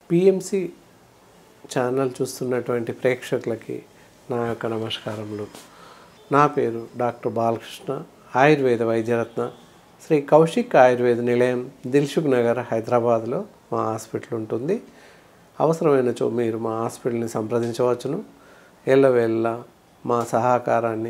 PMC channel చూస్తున్నటువంటి ప్రేక్షకులకి నా యొక్క నమస్కారములు నా పేరు డాక్టర్ బాలకృష్ణ ఆయుర్వేద వైద్యరత్న శ్రీ కౌశిక్ ఆయుర్వేద నిలయం దిల్సుఖ్ నగర్ హైదరాబాద్లో మా హాస్పిటల్ ఉంటుంది అవసరమైనచో మీరు మా హాస్పిటల్ని సంప్రదించవచ్చును ఎల్లవేళ్ళ మా సహకారాన్ని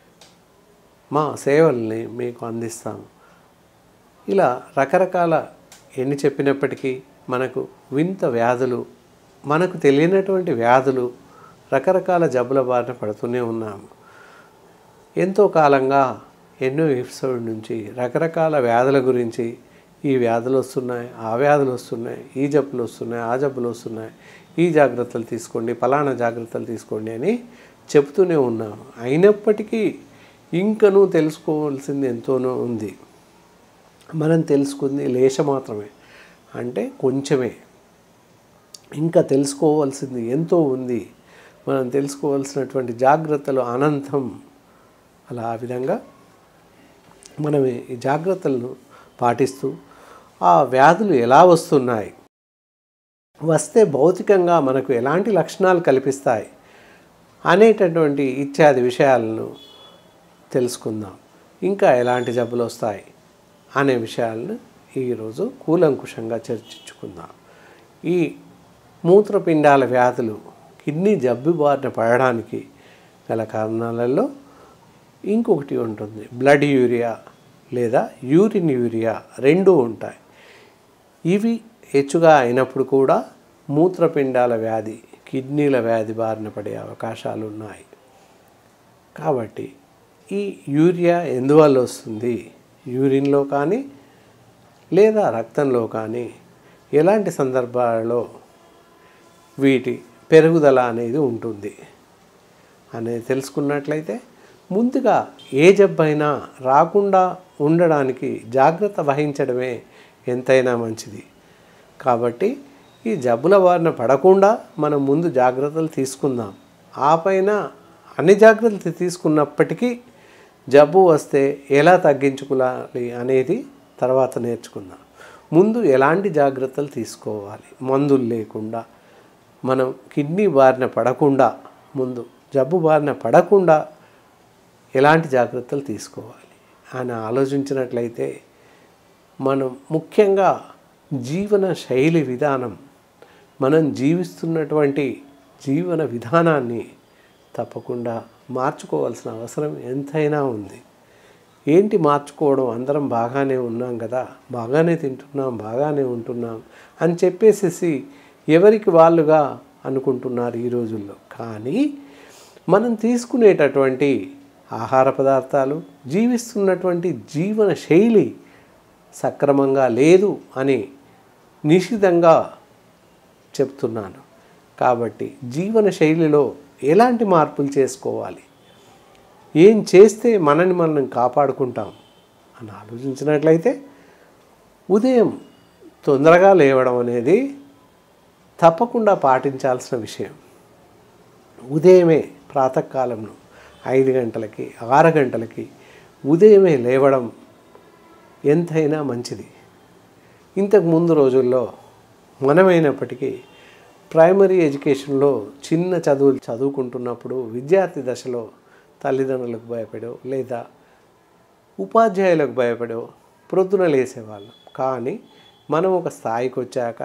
మా సేవల్ని మీకు అందిస్తాము ఇలా రకరకాల ఎన్ని చెప్పినప్పటికీ మనకు వింత వ్యాధులు మనకు తెలియనటువంటి వ్యాధులు రకరకాల జబ్బుల బారిన పడుతూనే ఉన్నాము ఎంతో కాలంగా ఎన్నో ఎపిసోడ్ నుంచి రకరకాల వ్యాధుల గురించి ఈ వ్యాధులు వస్తున్నాయి ఆ వ్యాధులు వస్తున్నాయి ఈ జబ్బులు వస్తున్నాయి ఆ జబ్బులు వస్తున్నాయి ఈ జాగ్రత్తలు తీసుకోండి ఫలానా జాగ్రత్తలు తీసుకోండి అని చెప్తూనే ఉన్నాము అయినప్పటికీ ఇంకనూ తెలుసుకోవాల్సింది ఎంతోనో ఉంది మనం తెలుసుకుంది లేశ మాత్రమే అంటే కొంచెమే ఇంకా తెలుసుకోవాల్సింది ఎంతో ఉంది మనం తెలుసుకోవాల్సినటువంటి జాగ్రత్తలు అనంతం అలా ఆ విధంగా మనం ఈ జాగ్రత్తలను పాటిస్తూ ఆ వ్యాధులు ఎలా వస్తున్నాయి వస్తే భౌతికంగా మనకు ఎలాంటి లక్షణాలు కల్పిస్తాయి అనేటటువంటి ఇత్యాది విషయాలను తెలుసుకుందాం ఇంకా ఎలాంటి జబ్బులు వస్తాయి అనే విషయాలను ఈరోజు కూలంకుషంగా చర్చించుకుందాం ఈ మూత్రపిండాల వ్యాధులు కిడ్నీ జబ్బు బారిన పడడానికి గల కారణాలలో ఇంకొకటి ఉంటుంది బ్లడ్ యూరియా లేదా యూరిన్ యూరియా రెండూ ఉంటాయి ఇవి హెచ్చుగా అయినప్పుడు కూడా మూత్రపిండాల వ్యాధి కిడ్నీల వ్యాధి బారిన పడే అవకాశాలు ఉన్నాయి కాబట్టి ఈ యూరియా ఎందువల్ల వస్తుంది యూరిన్లో కానీ లేదా రక్తంలో కానీ ఎలాంటి సందర్భాలలో వీటి పెరుగుదల అనేది ఉంటుంది అనేది తెలుసుకున్నట్లయితే ముందుగా ఏ జబ్బైనా రాకుండా ఉండడానికి జాగ్రత్త వహించడమే ఎంతైనా మంచిది కాబట్టి ఈ జబ్బుల బారిన పడకుండా మనం ముందు జాగ్రత్తలు తీసుకుందాం ఆ పైన అన్ని జాగ్రత్తలు తీసుకున్నప్పటికీ జబ్బు వస్తే ఎలా తగ్గించుకోవాలి అనేది తర్వాత నేర్చుకుందాం ముందు ఎలాంటి జాగ్రత్తలు తీసుకోవాలి మందులు లేకుండా మనం కిడ్నీ బారిన పడకుండా ముందు జబ్బు బారిన పడకుండా ఎలాంటి జాగ్రత్తలు తీసుకోవాలి అని ఆలోచించినట్లయితే మనం ముఖ్యంగా జీవన శైలి విధానం మనం జీవిస్తున్నటువంటి జీవన విధానాన్ని తప్పకుండా మార్చుకోవాల్సిన అవసరం ఎంతైనా ఉంది ఏంటి మార్చుకోవడం అందరం బాగానే ఉన్నాం కదా బాగానే తింటున్నాం బాగానే ఉంటున్నాం అని చెప్పేసేసి ఎవరికి వాళ్ళుగా అనుకుంటున్నారు ఈ రోజుల్లో కానీ మనం తీసుకునేటటువంటి ఆహార పదార్థాలు జీవిస్తున్నటువంటి జీవన శైలి సక్రమంగా లేదు అని నిశితంగా చెప్తున్నాను కాబట్టి జీవన శైలిలో ఎలాంటి మార్పులు చేసుకోవాలి ఏం చేస్తే మనని మనం కాపాడుకుంటాం అని ఆలోచించినట్లయితే ఉదయం తొందరగా లేవడం అనేది తప్పకుండా పాటించాల్సిన విషయం ఉదయమే ప్రాతకాలంలో ఐదు గంటలకి ఆరు గంటలకి ఉదయమే లేవడం ఎంతైనా మంచిది ఇంతకు ముందు రోజుల్లో మనమైనప్పటికీ ప్రైమరీ ఎడ్యుకేషన్లో చిన్న చదువులు చదువుకుంటున్నప్పుడు విద్యార్థి దశలో తల్లిదండ్రులకు భయపడో లేదా ఉపాధ్యాయులకు భయపడో ప్రొద్దున లేసేవాళ్ళం కానీ మనం ఒక స్థాయికి వచ్చాక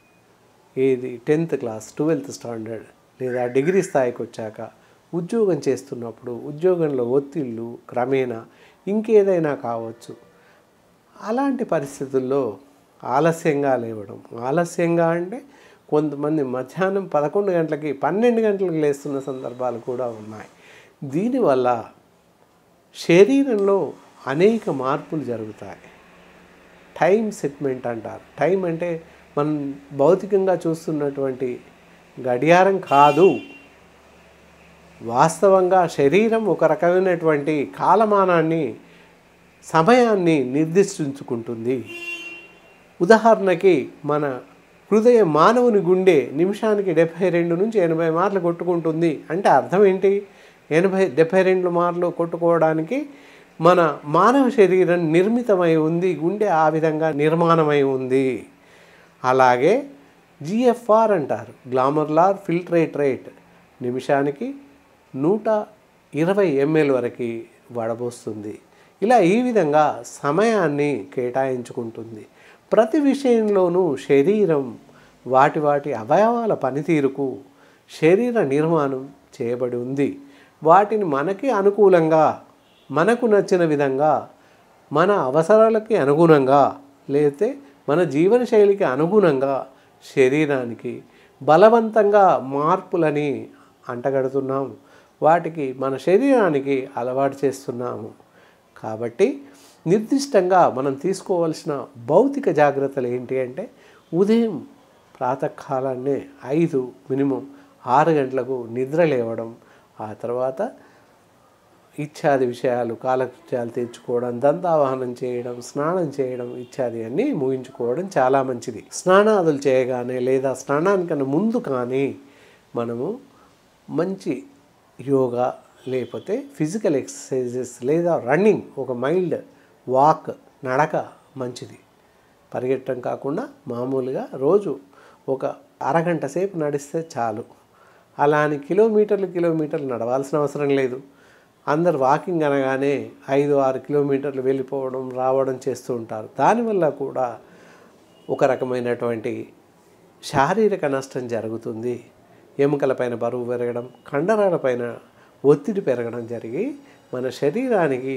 ఏది టెన్త్ క్లాస్ ట్వెల్త్ స్టాండర్డ్ లేదా డిగ్రీ స్థాయికి వచ్చాక ఉద్యోగం చేస్తున్నప్పుడు ఉద్యోగంలో ఒత్తిళ్ళు క్రమేణా ఇంకేదైనా కావచ్చు అలాంటి పరిస్థితుల్లో ఆలస్యంగా లేవడం ఆలస్యంగా అంటే కొంతమంది మధ్యాహ్నం పదకొండు గంటలకి పన్నెండు గంటలకు లేస్తున్న సందర్భాలు కూడా ఉన్నాయి దీనివల్ల శరీరంలో అనేక మార్పులు జరుగుతాయి టైం సెట్మెంట్ అంటారు టైం అంటే మనం భౌతికంగా చూస్తున్నటువంటి గడియారం కాదు వాస్తవంగా శరీరం ఒక రకమైనటువంటి కాలమానాన్ని సమయాన్ని నిర్దిష్టించుకుంటుంది ఉదాహరణకి మన హృదయం మానవుని గుండె నిమిషానికి డెబ్భై రెండు నుంచి ఎనభై మార్లు కొట్టుకుంటుంది అంటే అర్థం ఏంటి ఎనభై డెబ్భై రెండు మార్లు కొట్టుకోవడానికి మన మానవ శరీరం నిర్మితమై ఉంది గుండె ఆ విధంగా నిర్మాణమై ఉంది అలాగే జిఎఫ్ఆర్ అంటారు గ్లామర్లార్ ఫిల్ట్రేట్ రేట్ నిమిషానికి నూట ఇరవై ఎంఎల్ వరకు వడబోస్తుంది ఇలా ఈ విధంగా సమయాన్ని కేటాయించుకుంటుంది ప్రతి విషయంలోనూ శరీరం వాటి వాటి అవయవాల పనితీరుకు శరీర నిర్మాణం చేయబడి ఉంది వాటిని మనకి అనుకూలంగా మనకు నచ్చిన విధంగా మన అవసరాలకి అనుగుణంగా లేతే మన జీవనశైలికి అనుగుణంగా శరీరానికి బలవంతంగా మార్పులని అంటగడుతున్నాము వాటికి మన శరీరానికి అలవాటు చేస్తున్నాము కాబట్టి నిర్దిష్టంగా మనం తీసుకోవాల్సిన భౌతిక జాగ్రత్తలు ఏంటి అంటే ఉదయం ప్రాతకాలాన్నే ఐదు మినిమం ఆరు గంటలకు నిద్ర లేవడం ఆ తర్వాత ఇత్యాది విషయాలు కాలకృత్యాలు తీర్చుకోవడం దంతావాహనం చేయడం స్నానం చేయడం ఇత్యాది అన్నీ ముగించుకోవడం చాలా మంచిది స్నానాదులు చేయగానే లేదా స్నానానికన్నా ముందు కానీ మనము మంచి యోగా లేకపోతే ఫిజికల్ ఎక్సర్సైజెస్ లేదా రన్నింగ్ ఒక మైల్డ్ వాక్ నడక మంచిది పరిగెట్టడం కాకుండా మామూలుగా రోజు ఒక అరగంట సేపు నడిస్తే చాలు అలా అని కిలోమీటర్లు కిలోమీటర్లు నడవాల్సిన అవసరం లేదు అందరు వాకింగ్ అనగానే ఐదు ఆరు కిలోమీటర్లు వెళ్ళిపోవడం రావడం చేస్తూ ఉంటారు దానివల్ల కూడా ఒక రకమైనటువంటి శారీరక నష్టం జరుగుతుంది ఎముకలపైన బరువు పెరగడం కండరాలపైన ఒత్తిడి పెరగడం జరిగి మన శరీరానికి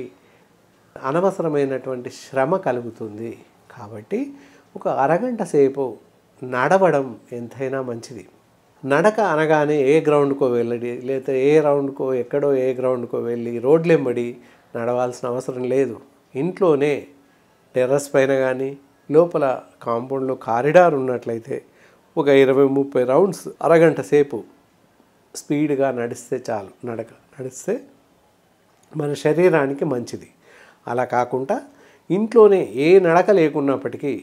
అనవసరమైనటువంటి శ్రమ కలుగుతుంది కాబట్టి ఒక అరగంట సేపు నడవడం ఎంతైనా మంచిది నడక అనగానే ఏ గ్రౌండ్కో వెళ్ళడి లేదా ఏ రౌండ్కో ఎక్కడో ఏ గ్రౌండ్కో వెళ్ళి రోడ్లెంబడి నడవాల్సిన అవసరం లేదు ఇంట్లోనే టెర్రస్ పైన కానీ లోపల కాంపౌండ్లో కారిడార్ ఉన్నట్లయితే ఒక ఇరవై ముప్పై రౌండ్స్ అరగంట సేపు స్పీడ్గా నడిస్తే చాలు నడక నడిస్తే మన శరీరానికి మంచిది అలా కాకుండా ఇంట్లోనే ఏ నడక లేకున్నప్పటికీ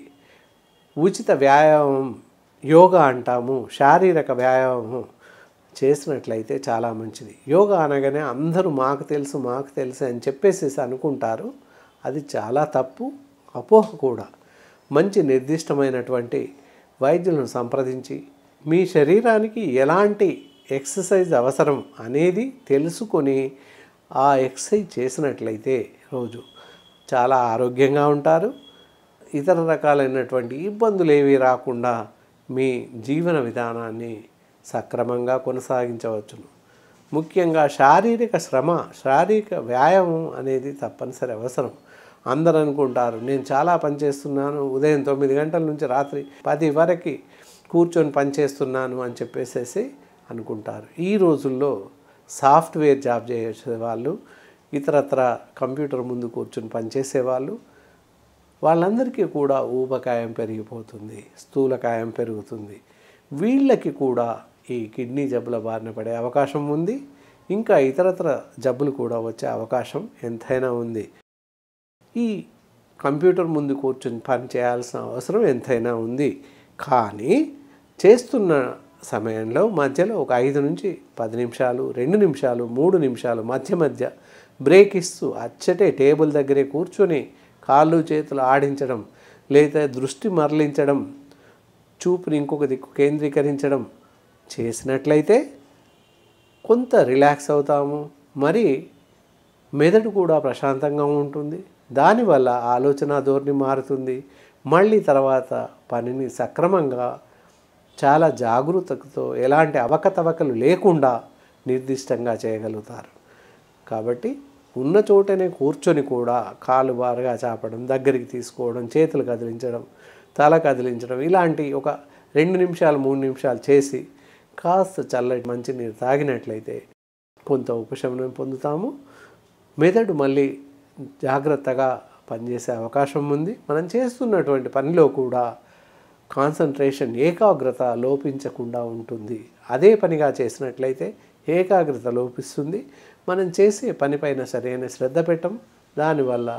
ఉచిత వ్యాయామం యోగా అంటాము శారీరక వ్యాయామం చేసినట్లయితే చాలా మంచిది యోగా అనగానే అందరూ మాకు తెలుసు మాకు తెలుసు అని చెప్పేసేసి అనుకుంటారు అది చాలా తప్పు అపోహ కూడా మంచి నిర్దిష్టమైనటువంటి వైద్యులను సంప్రదించి మీ శరీరానికి ఎలాంటి ఎక్సర్సైజ్ అవసరం అనేది తెలుసుకొని ఆ ఎక్సర్సైజ్ చేసినట్లయితే రోజు చాలా ఆరోగ్యంగా ఉంటారు ఇతర రకాలైనటువంటి ఇబ్బందులు ఏవి రాకుండా మీ జీవన విధానాన్ని సక్రమంగా కొనసాగించవచ్చును ముఖ్యంగా శారీరక శ్రమ శారీరక వ్యాయామం అనేది తప్పనిసరి అవసరం అందరూ అనుకుంటారు నేను చాలా పని చేస్తున్నాను ఉదయం తొమ్మిది గంటల నుంచి రాత్రి పది వరకు కూర్చొని పని చేస్తున్నాను అని చెప్పేసేసి అనుకుంటారు ఈ రోజుల్లో సాఫ్ట్వేర్ జాబ్ చేసే వాళ్ళు ఇతరత్ర కంప్యూటర్ ముందు కూర్చొని పనిచేసే వాళ్ళు వాళ్ళందరికీ కూడా ఊబకాయం పెరిగిపోతుంది స్థూలకాయం పెరుగుతుంది వీళ్ళకి కూడా ఈ కిడ్నీ జబ్బుల బారిన పడే అవకాశం ఉంది ఇంకా ఇతరత్ర జబ్బులు కూడా వచ్చే అవకాశం ఎంతైనా ఉంది ఈ కంప్యూటర్ ముందు కూర్చొని పని చేయాల్సిన అవసరం ఎంతైనా ఉంది కానీ చేస్తున్న సమయంలో మధ్యలో ఒక ఐదు నుంచి పది నిమిషాలు రెండు నిమిషాలు మూడు నిమిషాలు మధ్య మధ్య బ్రేక్ ఇస్తూ అచ్చటే టేబుల్ దగ్గరే కూర్చొని కాళ్ళు చేతులు ఆడించడం లేదా దృష్టి మరలించడం చూపుని ఇంకొక దిక్కు కేంద్రీకరించడం చేసినట్లయితే కొంత రిలాక్స్ అవుతాము మరి మెదడు కూడా ప్రశాంతంగా ఉంటుంది దానివల్ల ఆలోచన ధోరణి మారుతుంది మళ్ళీ తర్వాత పనిని సక్రమంగా చాలా జాగరూకతతో ఎలాంటి అవకతవకలు లేకుండా నిర్దిష్టంగా చేయగలుగుతారు కాబట్టి ఉన్న చోటనే కూర్చొని కూడా కాలు బారుగా చాపడం దగ్గరికి తీసుకోవడం చేతులు కదిలించడం తల కదిలించడం ఇలాంటి ఒక రెండు నిమిషాలు మూడు నిమిషాలు చేసి కాస్త చల్లటి మంచినీరు తాగినట్లయితే కొంత ఉపశమనం పొందుతాము మెదడు మళ్ళీ జాగ్రత్తగా పనిచేసే అవకాశం ఉంది మనం చేస్తున్నటువంటి పనిలో కూడా కాన్సన్ట్రేషన్ ఏకాగ్రత లోపించకుండా ఉంటుంది అదే పనిగా చేసినట్లయితే ఏకాగ్రత లోపిస్తుంది మనం చేసే పనిపైన సరైన శ్రద్ధ పెట్టం దానివల్ల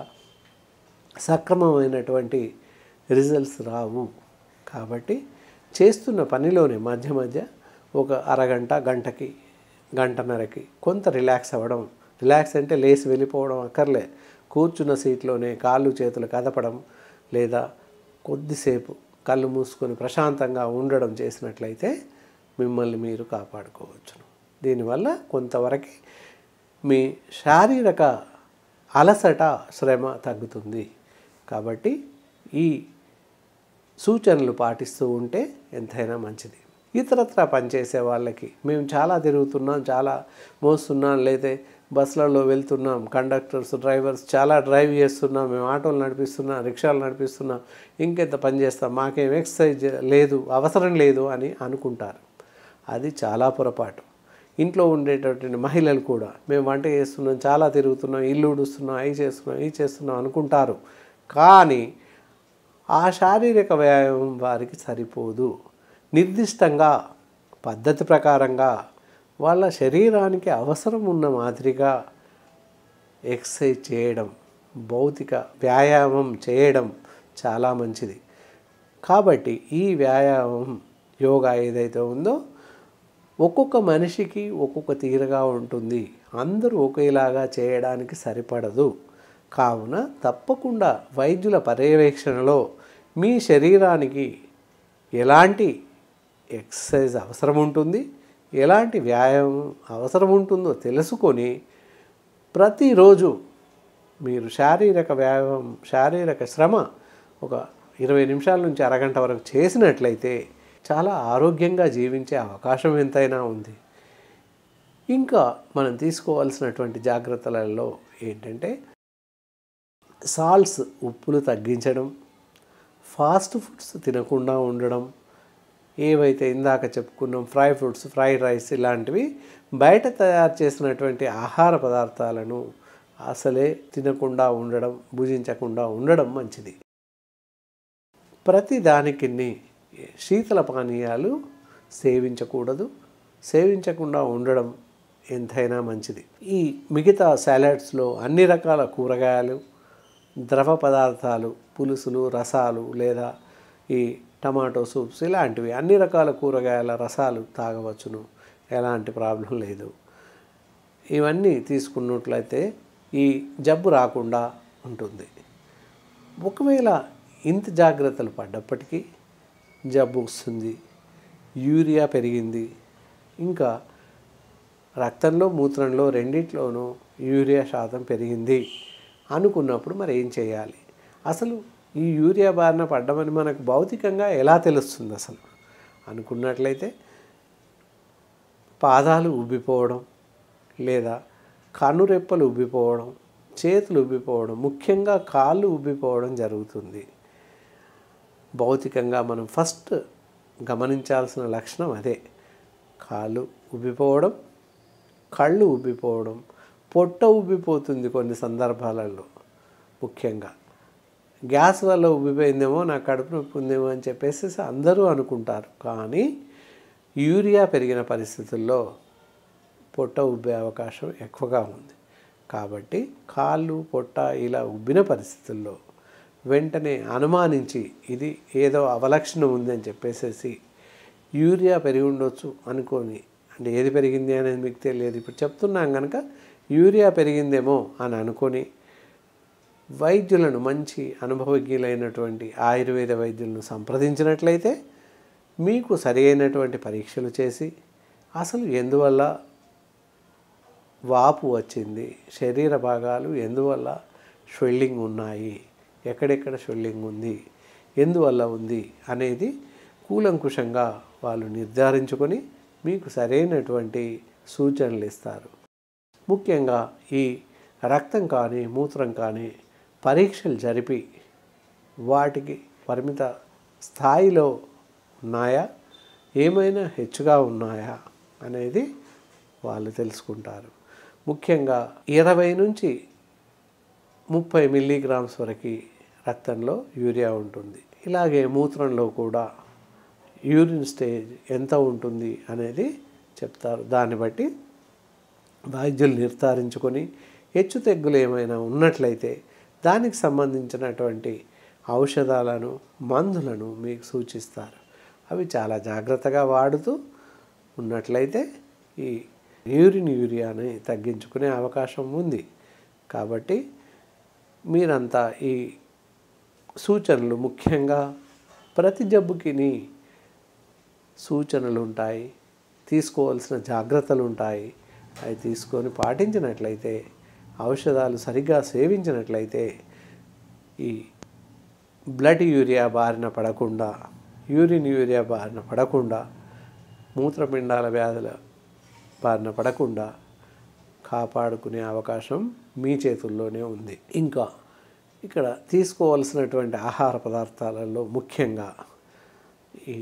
సక్రమమైనటువంటి రిజల్ట్స్ రావు కాబట్టి చేస్తున్న పనిలోనే మధ్య మధ్య ఒక అరగంట గంటకి గంటన్నరకి కొంత రిలాక్స్ అవ్వడం రిలాక్స్ అంటే లేచి వెళ్ళిపోవడం అక్కర్లే కూర్చున్న సీట్లోనే కాళ్ళు చేతులు కదపడం లేదా కొద్దిసేపు కళ్ళు మూసుకొని ప్రశాంతంగా ఉండడం చేసినట్లయితే మిమ్మల్ని మీరు కాపాడుకోవచ్చును దీనివల్ల కొంతవరకు మీ శారీరక అలసట శ్రమ తగ్గుతుంది కాబట్టి ఈ సూచనలు పాటిస్తూ ఉంటే ఎంతైనా మంచిది ఇతరత్ర పనిచేసే వాళ్ళకి మేము చాలా తిరుగుతున్నాం చాలా మోస్తున్నాం లేదా బస్సులలో వెళ్తున్నాం కండక్టర్స్ డ్రైవర్స్ చాలా డ్రైవ్ చేస్తున్నాం మేము ఆటోలు నడిపిస్తున్నాం రిక్షాలు నడిపిస్తున్నాం ఇంకెంత పని చేస్తాం మాకేం ఎక్సర్సైజ్ లేదు అవసరం లేదు అని అనుకుంటారు అది చాలా పొరపాటు ఇంట్లో ఉండేటటువంటి మహిళలు కూడా మేము వంట చేస్తున్నాం చాలా తిరుగుతున్నాం ఇల్లు ఉడుస్తున్నాం అవి చేస్తున్నాం ఇవి చేస్తున్నాం అనుకుంటారు కానీ ఆ శారీరక వ్యాయామం వారికి సరిపోదు నిర్దిష్టంగా పద్ధతి ప్రకారంగా వాళ్ళ శరీరానికి అవసరం ఉన్న మాదిరిగా ఎక్సర్సైజ్ చేయడం భౌతిక వ్యాయామం చేయడం చాలా మంచిది కాబట్టి ఈ వ్యాయామం యోగా ఏదైతే ఉందో ఒక్కొక్క మనిషికి ఒక్కొక్క తీరుగా ఉంటుంది అందరూ ఒకేలాగా చేయడానికి సరిపడదు కావున తప్పకుండా వైద్యుల పర్యవేక్షణలో మీ శరీరానికి ఎలాంటి ఎక్సర్సైజ్ అవసరం ఉంటుంది ఎలాంటి వ్యాయామం అవసరం ఉంటుందో తెలుసుకొని ప్రతిరోజు మీరు శారీరక వ్యాయామం శారీరక శ్రమ ఒక ఇరవై నిమిషాల నుంచి అరగంట వరకు చేసినట్లయితే చాలా ఆరోగ్యంగా జీవించే అవకాశం ఎంతైనా ఉంది ఇంకా మనం తీసుకోవాల్సినటువంటి జాగ్రత్తలలో ఏంటంటే సాల్ట్స్ ఉప్పులు తగ్గించడం ఫాస్ట్ ఫుడ్స్ తినకుండా ఉండడం ఏవైతే ఇందాక చెప్పుకున్నాం ఫ్రై ఫుడ్స్ ఫ్రైడ్ రైస్ ఇలాంటివి బయట తయారు చేసినటువంటి ఆహార పదార్థాలను అసలే తినకుండా ఉండడం భుజించకుండా ఉండడం మంచిది ప్రతి దానికి శీతల పానీయాలు సేవించకూడదు సేవించకుండా ఉండడం ఎంతైనా మంచిది ఈ మిగతా సాలడ్స్లో అన్ని రకాల కూరగాయలు ద్రవ పదార్థాలు పులుసులు రసాలు లేదా ఈ టమాటో సూప్స్ ఇలాంటివి అన్ని రకాల కూరగాయల రసాలు తాగవచ్చును ఎలాంటి ప్రాబ్లం లేదు ఇవన్నీ తీసుకున్నట్లయితే ఈ జబ్బు రాకుండా ఉంటుంది ఒకవేళ ఇంత జాగ్రత్తలు పడ్డప్పటికీ జబ్బు వస్తుంది యూరియా పెరిగింది ఇంకా రక్తంలో మూత్రంలో రెండిట్లోనూ యూరియా శాతం పెరిగింది అనుకున్నప్పుడు మరి ఏం చేయాలి అసలు ఈ యూరియా బారిన పడ్డమని మనకు భౌతికంగా ఎలా తెలుస్తుంది అసలు అనుకున్నట్లయితే పాదాలు ఉబ్బిపోవడం లేదా కనురెప్పలు ఉబ్బిపోవడం చేతులు ఉబ్బిపోవడం ముఖ్యంగా కాళ్ళు ఉబ్బిపోవడం జరుగుతుంది భౌతికంగా మనం ఫస్ట్ గమనించాల్సిన లక్షణం అదే కాళ్ళు ఉబ్బిపోవడం కళ్ళు ఉబ్బిపోవడం పొట్ట ఉబ్బిపోతుంది కొన్ని సందర్భాలలో ముఖ్యంగా గ్యాస్ వల్ల ఉబ్బిపోయిందేమో నాకు కడుపు నొప్పి ఉందేమో అని చెప్పేసి అందరూ అనుకుంటారు కానీ యూరియా పెరిగిన పరిస్థితుల్లో పొట్ట ఉబ్బే అవకాశం ఎక్కువగా ఉంది కాబట్టి కాళ్ళు పొట్ట ఇలా ఉబ్బిన పరిస్థితుల్లో వెంటనే అనుమానించి ఇది ఏదో అవలక్షణం ఉందని చెప్పేసేసి యూరియా పెరిగి ఉండొచ్చు అనుకొని అంటే ఏది పెరిగింది అనేది మీకు తెలియదు ఇప్పుడు చెప్తున్నాం కనుక యూరియా పెరిగిందేమో అని అనుకొని వైద్యులను మంచి అనుభవజ్ఞులైనటువంటి ఆయుర్వేద వైద్యులను సంప్రదించినట్లయితే మీకు సరి అయినటువంటి పరీక్షలు చేసి అసలు ఎందువల్ల వాపు వచ్చింది శరీర భాగాలు ఎందువల్ల స్వెల్లింగ్ ఉన్నాయి ఎక్కడెక్కడ స్వెల్లింగ్ ఉంది ఎందువల్ల ఉంది అనేది కూలంకుషంగా వాళ్ళు నిర్ధారించుకొని మీకు సరైనటువంటి సూచనలు ఇస్తారు ముఖ్యంగా ఈ రక్తం కానీ మూత్రం కానీ పరీక్షలు జరిపి వాటికి పరిమిత స్థాయిలో ఉన్నాయా ఏమైనా హెచ్చుగా ఉన్నాయా అనేది వాళ్ళు తెలుసుకుంటారు ముఖ్యంగా ఇరవై నుంచి ముప్పై మిల్లీగ్రామ్స్ వరకు రక్తంలో యూరియా ఉంటుంది ఇలాగే మూత్రంలో కూడా యూరిన్ స్టేజ్ ఎంత ఉంటుంది అనేది చెప్తారు దాన్ని బట్టి వైద్యులు నిర్ధారించుకొని హెచ్చు తెగ్గులు ఏమైనా ఉన్నట్లయితే దానికి సంబంధించినటువంటి ఔషధాలను మందులను మీకు సూచిస్తారు అవి చాలా జాగ్రత్తగా వాడుతూ ఉన్నట్లయితే ఈ యూరిన్ యూరియాని తగ్గించుకునే అవకాశం ఉంది కాబట్టి మీరంతా ఈ సూచనలు ముఖ్యంగా ప్రతి జబ్బుకిని సూచనలు ఉంటాయి తీసుకోవాల్సిన జాగ్రత్తలు ఉంటాయి అవి తీసుకొని పాటించినట్లయితే ఔషధాలు సరిగ్గా సేవించినట్లయితే ఈ బ్లడ్ యూరియా బారిన పడకుండా యూరిన్ యూరియా బారిన పడకుండా మూత్రపిండాల వ్యాధుల బారిన పడకుండా కాపాడుకునే అవకాశం మీ చేతుల్లోనే ఉంది ఇంకా ఇక్కడ తీసుకోవాల్సినటువంటి ఆహార పదార్థాలలో ముఖ్యంగా ఈ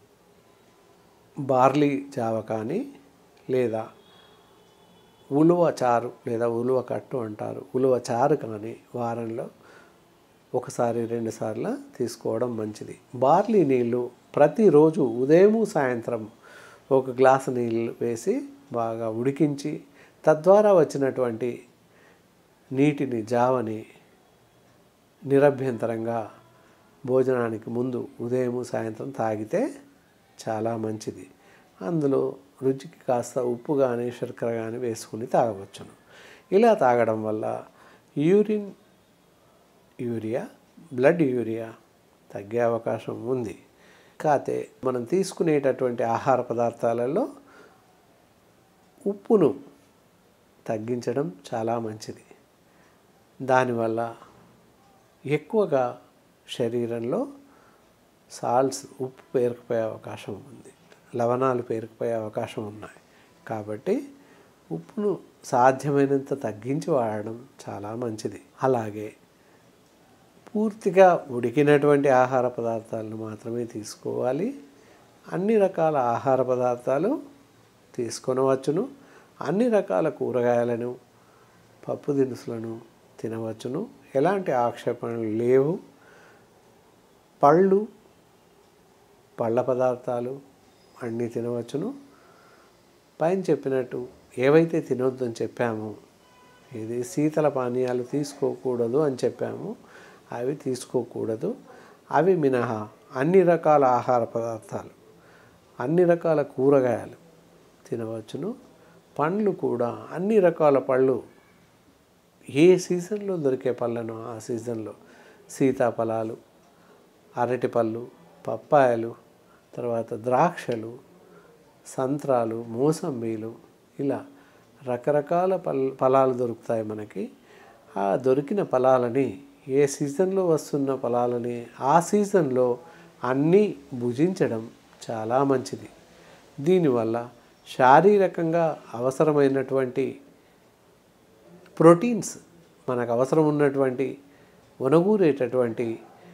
బార్లీ జావ కానీ లేదా ఉలువ చారు లేదా ఉలువ కట్టు అంటారు ఉలువ చారు కానీ వారంలో ఒకసారి రెండు సార్లు తీసుకోవడం మంచిది బార్లీ నీళ్ళు ప్రతిరోజు ఉదయము సాయంత్రం ఒక గ్లాసు నీళ్ళు వేసి బాగా ఉడికించి తద్వారా వచ్చినటువంటి నీటిని జావని నిరభ్యంతరంగా భోజనానికి ముందు ఉదయము సాయంత్రం తాగితే చాలా మంచిది అందులో రుచికి కాస్త ఉప్పు కానీ శర్కర కానీ వేసుకుని తాగవచ్చును ఇలా తాగడం వల్ల యూరిన్ యూరియా బ్లడ్ యూరియా తగ్గే అవకాశం ఉంది కాతే మనం తీసుకునేటటువంటి ఆహార పదార్థాలలో ఉప్పును తగ్గించడం చాలా మంచిది దానివల్ల ఎక్కువగా శరీరంలో సాల్ట్స్ ఉప్పు పేరుకుపోయే అవకాశం ఉంది లవణాలు పేరుకుపోయే అవకాశం ఉన్నాయి కాబట్టి ఉప్పును సాధ్యమైనంత తగ్గించి వాడడం చాలా మంచిది అలాగే పూర్తిగా ఉడికినటువంటి ఆహార పదార్థాలను మాత్రమే తీసుకోవాలి అన్ని రకాల ఆహార పదార్థాలు తీసుకొనవచ్చును అన్ని రకాల కూరగాయలను పప్పు దినుసులను తినవచ్చును ఎలాంటి ఆక్షేపణలు లేవు పళ్ళు పళ్ళ పదార్థాలు అన్నీ తినవచ్చును పైన చెప్పినట్టు ఏవైతే తినొద్దని చెప్పామో ఇది శీతల పానీయాలు తీసుకోకూడదు అని చెప్పాము అవి తీసుకోకూడదు అవి మినహా అన్ని రకాల ఆహార పదార్థాలు అన్ని రకాల కూరగాయలు తినవచ్చును పండ్లు కూడా అన్ని రకాల పళ్ళు ఏ సీజన్లో దొరికే పళ్ళను ఆ సీజన్లో సీతాఫలాలు అరటిపళ్ళు పప్పాయలు తర్వాత ద్రాక్షలు సంత్రాలు మోసంబీలు ఇలా రకరకాల పల్ ఫలాలు దొరుకుతాయి మనకి ఆ దొరికిన ఫలాలని ఏ సీజన్లో వస్తున్న ఫలాలని ఆ సీజన్లో అన్నీ భుజించడం చాలా మంచిది దీనివల్ల శారీరకంగా అవసరమైనటువంటి ప్రోటీన్స్ మనకు అవసరం ఉన్నటువంటి వనగూరేటటువంటి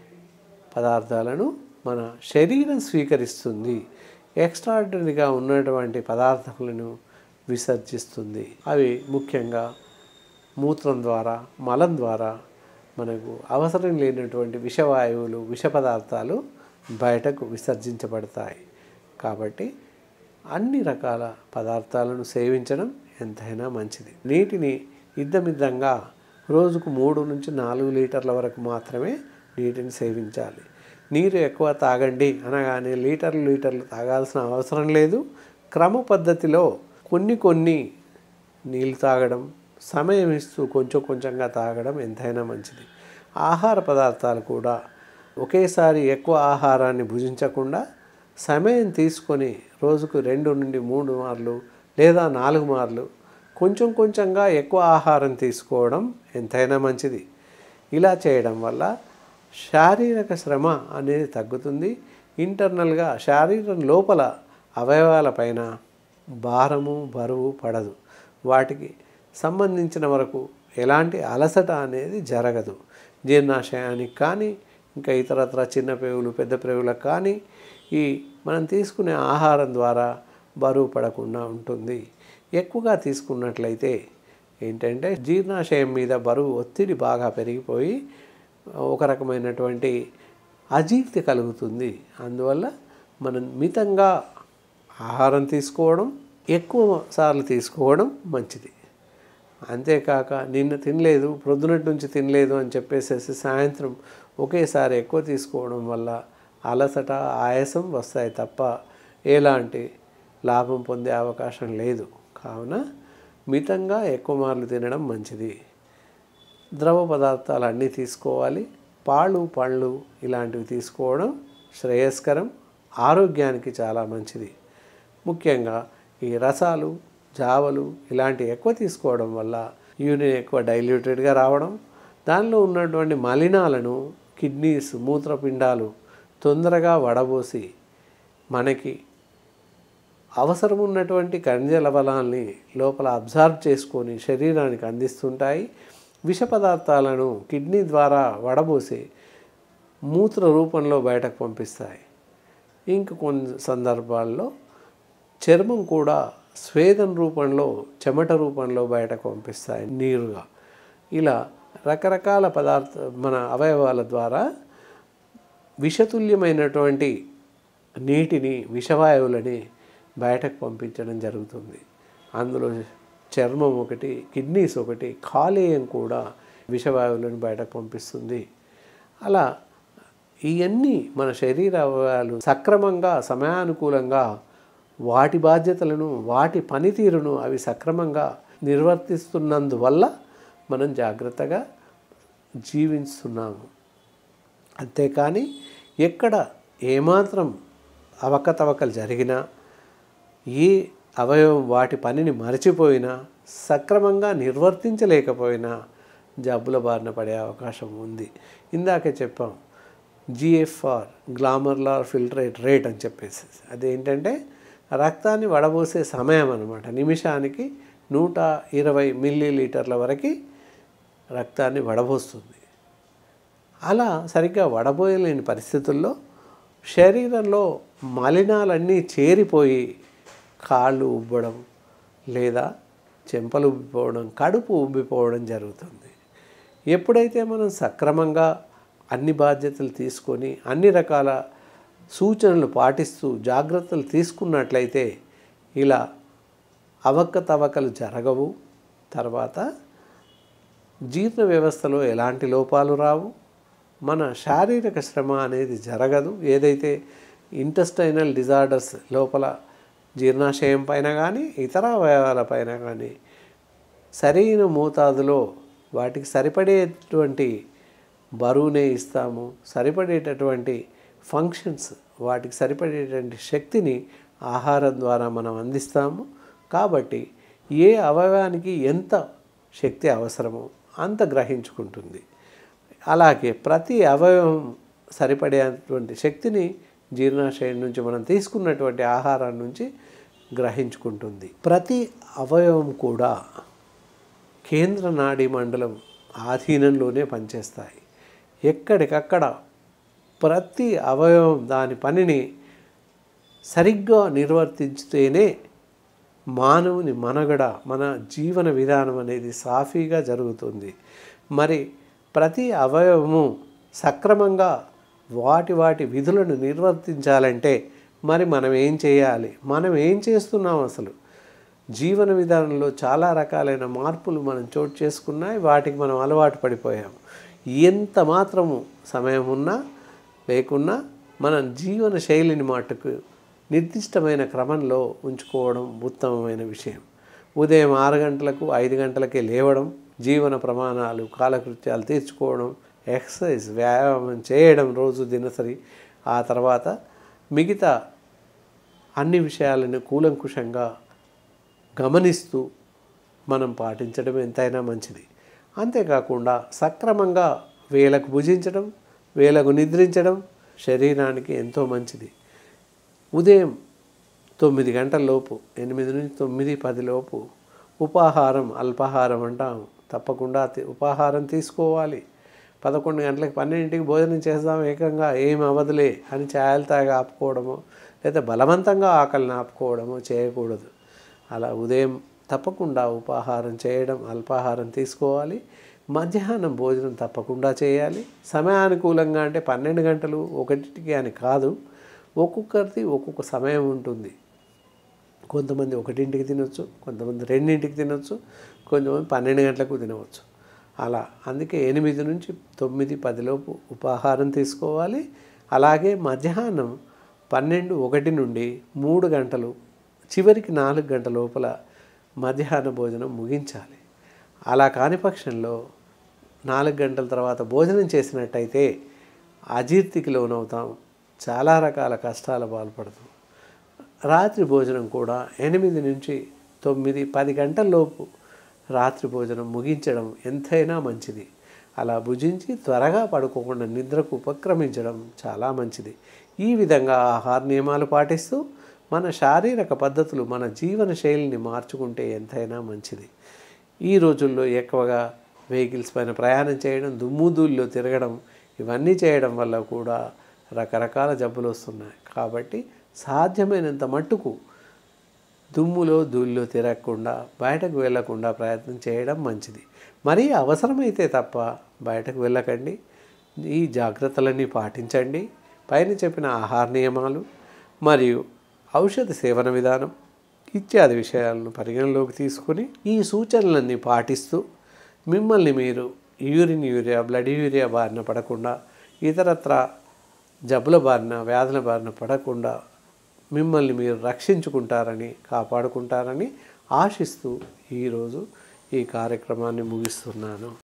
పదార్థాలను మన శరీరం స్వీకరిస్తుంది ఎక్స్ట్రాడినరీగా ఉన్నటువంటి పదార్థాలను విసర్జిస్తుంది అవి ముఖ్యంగా మూత్రం ద్వారా మలం ద్వారా మనకు అవసరం లేనటువంటి విషవాయువులు విష పదార్థాలు బయటకు విసర్జించబడతాయి కాబట్టి అన్ని రకాల పదార్థాలను సేవించడం ఎంతైనా మంచిది నీటిని ఇద్దమిద్దంగా రోజుకు మూడు నుంచి నాలుగు లీటర్ల వరకు మాత్రమే నీటిని సేవించాలి నీరు ఎక్కువ తాగండి అనగానే లీటర్లు లీటర్లు తాగాల్సిన అవసరం లేదు క్రమ పద్ధతిలో కొన్ని కొన్ని నీళ్ళు తాగడం సమయం ఇస్తూ కొంచెం కొంచెంగా తాగడం ఎంతైనా మంచిది ఆహార పదార్థాలు కూడా ఒకేసారి ఎక్కువ ఆహారాన్ని భుజించకుండా సమయం తీసుకొని రోజుకు రెండు నుండి మూడు మార్లు లేదా నాలుగు మార్లు కొంచెం కొంచెంగా ఎక్కువ ఆహారం తీసుకోవడం ఎంతైనా మంచిది ఇలా చేయడం వల్ల శారీరక శ్రమ అనేది తగ్గుతుంది ఇంటర్నల్గా శారీరం లోపల అవయవాలపైన భారము బరువు పడదు వాటికి సంబంధించిన వరకు ఎలాంటి అలసట అనేది జరగదు జీర్ణాశయానికి కానీ ఇంకా ఇతరత్ర చిన్న పేగులు పెద్ద పేగులకు కానీ ఈ మనం తీసుకునే ఆహారం ద్వారా బరువు పడకుండా ఉంటుంది ఎక్కువగా తీసుకున్నట్లయితే ఏంటంటే జీర్ణాశయం మీద బరువు ఒత్తిడి బాగా పెరిగిపోయి ఒక రకమైనటువంటి అజీర్తి కలుగుతుంది అందువల్ల మనం మితంగా ఆహారం తీసుకోవడం ఎక్కువ సార్లు తీసుకోవడం మంచిది అంతేకాక నిన్న తినలేదు ప్రొద్దునటి నుంచి తినలేదు అని చెప్పేసేసి సాయంత్రం ఒకేసారి ఎక్కువ తీసుకోవడం వల్ల అలసట ఆయాసం వస్తాయి తప్ప ఎలాంటి లాభం పొందే అవకాశం లేదు కావున మితంగా ఎక్కువ మార్లు తినడం మంచిది ద్రవ పదార్థాలు అన్నీ తీసుకోవాలి పాలు పళ్ళు ఇలాంటివి తీసుకోవడం శ్రేయస్కరం ఆరోగ్యానికి చాలా మంచిది ముఖ్యంగా ఈ రసాలు జావలు ఇలాంటివి ఎక్కువ తీసుకోవడం వల్ల యూరిన్ ఎక్కువ డైల్యూటెడ్గా రావడం దానిలో ఉన్నటువంటి మలినాలను కిడ్నీస్ మూత్రపిండాలు తొందరగా వడబోసి మనకి అవసరం ఉన్నటువంటి ఖనిజ లవణాలని లోపల అబ్జర్వ్ చేసుకొని శరీరానికి అందిస్తుంటాయి విష పదార్థాలను కిడ్నీ ద్వారా వడబోసి మూత్ర రూపంలో బయటకు పంపిస్తాయి ఇంక కొన్ని సందర్భాల్లో చర్మం కూడా స్వేదం రూపంలో చెమట రూపంలో బయటకు పంపిస్తాయి నీరుగా ఇలా రకరకాల పదార్థ మన అవయవాల ద్వారా విషతుల్యమైనటువంటి నీటిని విషవాయువులని బయటకు పంపించడం జరుగుతుంది అందులో చర్మం ఒకటి కిడ్నీస్ ఒకటి కాలేయం కూడా విషవాయువులను బయటకు పంపిస్తుంది అలా ఇవన్నీ మన శరీర అవయవాలు సక్రమంగా సమయానుకూలంగా వాటి బాధ్యతలను వాటి పనితీరును అవి సక్రమంగా నిర్వర్తిస్తున్నందువల్ల మనం జాగ్రత్తగా జీవిస్తున్నాము అంతేకాని ఎక్కడ ఏమాత్రం అవకతవకలు జరిగినా ఏ అవయవం వాటి పనిని మరచిపోయినా సక్రమంగా నిర్వర్తించలేకపోయినా జబ్బుల బారిన పడే అవకాశం ఉంది ఇందాకే చెప్పాం జిఎఫ్ఆర్ గ్లామర్లార్ ఫిల్టరేట్ రేట్ అని చెప్పేసి అదేంటంటే రక్తాన్ని వడబోసే సమయం అనమాట నిమిషానికి నూట ఇరవై మిల్లీ లీటర్ల వరకు రక్తాన్ని వడబోస్తుంది అలా సరిగ్గా వడబోయలేని పరిస్థితుల్లో శరీరంలో మలినాలన్నీ చేరిపోయి కాళ్ళు ఉబ్బడం లేదా చెంపలు ఉబ్బిపోవడం కడుపు ఉబ్బిపోవడం జరుగుతుంది ఎప్పుడైతే మనం సక్రమంగా అన్ని బాధ్యతలు తీసుకొని అన్ని రకాల సూచనలు పాటిస్తూ జాగ్రత్తలు తీసుకున్నట్లయితే ఇలా అవకతవకలు జరగవు తర్వాత జీర్ణ వ్యవస్థలో ఎలాంటి లోపాలు రావు మన శారీరక శ్రమ అనేది జరగదు ఏదైతే ఇంటెస్టైనల్ డిజార్డర్స్ లోపల జీర్ణాశయం పైన కానీ ఇతర అవయవాల పైన కానీ సరైన మోతాదులో వాటికి సరిపడేటువంటి బరువునే ఇస్తాము సరిపడేటటువంటి ఫంక్షన్స్ వాటికి సరిపడేటువంటి శక్తిని ఆహారం ద్వారా మనం అందిస్తాము కాబట్టి ఏ అవయవానికి ఎంత శక్తి అవసరమో అంత గ్రహించుకుంటుంది అలాగే ప్రతి అవయవం సరిపడేటువంటి శక్తిని జీర్ణాశయం నుంచి మనం తీసుకున్నటువంటి ఆహారం నుంచి గ్రహించుకుంటుంది ప్రతి అవయవం కూడా కేంద్ర నాడీ మండలం ఆధీనంలోనే పనిచేస్తాయి ఎక్కడికక్కడ ప్రతి అవయవం దాని పనిని సరిగ్గా నిర్వర్తించితేనే మానవుని మనగడ మన జీవన విధానం అనేది సాఫీగా జరుగుతుంది మరి ప్రతి అవయవము సక్రమంగా వాటి వాటి విధులను నిర్వర్తించాలంటే మరి మనం ఏం చేయాలి మనం ఏం చేస్తున్నాం అసలు జీవన విధానంలో చాలా రకాలైన మార్పులు మనం చోటు చేసుకున్నాయి వాటికి మనం అలవాటు పడిపోయాం ఎంత మాత్రము సమయం ఉన్నా లేకున్నా మన జీవన శైలిని మటుకు నిర్దిష్టమైన క్రమంలో ఉంచుకోవడం ఉత్తమమైన విషయం ఉదయం ఆరు గంటలకు ఐదు గంటలకే లేవడం జీవన ప్రమాణాలు కాలకృత్యాలు తీర్చుకోవడం ఎక్సర్సైజ్ వ్యాయామం చేయడం రోజు దినసరి ఆ తర్వాత మిగతా అన్ని విషయాలను కూలంకుషంగా గమనిస్తూ మనం పాటించడం ఎంతైనా మంచిది అంతేకాకుండా సక్రమంగా వేలకు భుజించడం వేలకు నిద్రించడం శరీరానికి ఎంతో మంచిది ఉదయం తొమ్మిది గంటల లోపు ఎనిమిది నుంచి తొమ్మిది పది లోపు ఉపాహారం అల్పాహారం అంటాం తప్పకుండా తి- ఉపాహారం తీసుకోవాలి పదకొండు గంటలకు పన్నెండింటికి భోజనం చేద్దాం ఏకంగా ఏం అవ్వదులే అని ఛాయలు తాగి ఆపుకోవడము లేదా బలవంతంగా ఆకలిని ఆపుకోవడము చేయకూడదు అలా ఉదయం తప్పకుండా ఉపాహారం చేయడం అల్పాహారం తీసుకోవాలి మధ్యాహ్నం భోజనం తప్పకుండా చేయాలి సమయానుకూలంగా అంటే పన్నెండు గంటలు ఒకటికి అని కాదు ఒక్కొక్కరిది ఒక్కొక్క సమయం ఉంటుంది కొంతమంది ఒకటింటికి తినొచ్చు కొంతమంది రెండింటికి తినొచ్చు కొంతమంది పన్నెండు గంటలకు తినవచ్చు అలా అందుకే ఎనిమిది నుంచి తొమ్మిది పదిలోపు ఉపాహారం తీసుకోవాలి అలాగే మధ్యాహ్నం పన్నెండు ఒకటి నుండి మూడు గంటలు చివరికి నాలుగు గంటల లోపల మధ్యాహ్న భోజనం ముగించాలి అలా కాని పక్షంలో నాలుగు గంటల తర్వాత భోజనం చేసినట్టయితే అజీర్తికి లోనవుతాం చాలా రకాల కష్టాల పాల్పడుతూ రాత్రి భోజనం కూడా ఎనిమిది నుంచి తొమ్మిది పది గంటల లోపు రాత్రి భోజనం ముగించడం ఎంతైనా మంచిది అలా భుజించి త్వరగా పడుకోకుండా నిద్రకు ఉపక్రమించడం చాలా మంచిది ఈ విధంగా ఆహార నియమాలు పాటిస్తూ మన శారీరక పద్ధతులు మన జీవన శైలిని మార్చుకుంటే ఎంతైనా మంచిది ఈ రోజుల్లో ఎక్కువగా వెహికల్స్ పైన ప్రయాణం చేయడం దుమ్ముదూల్లో తిరగడం ఇవన్నీ చేయడం వల్ల కూడా రకరకాల జబ్బులు వస్తున్నాయి కాబట్టి సాధ్యమైనంత మట్టుకు దుమ్ములో ధూళిలో తిరగకుండా బయటకు వెళ్ళకుండా ప్రయత్నం చేయడం మంచిది మరీ అవసరమైతే తప్ప బయటకు వెళ్ళకండి ఈ జాగ్రత్తలన్నీ పాటించండి పైన చెప్పిన ఆహార నియమాలు మరియు ఔషధ సేవన విధానం ఇత్యాది విషయాలను పరిగణలోకి తీసుకొని ఈ సూచనలన్నీ పాటిస్తూ మిమ్మల్ని మీరు యూరిన్ యూరియా బ్లడ్ యూరియా బారిన పడకుండా ఇతరత్ర జబ్బుల బారిన వ్యాధుల బారిన పడకుండా మిమ్మల్ని మీరు రక్షించుకుంటారని కాపాడుకుంటారని ఆశిస్తూ ఈరోజు ఈ కార్యక్రమాన్ని ముగిస్తున్నాను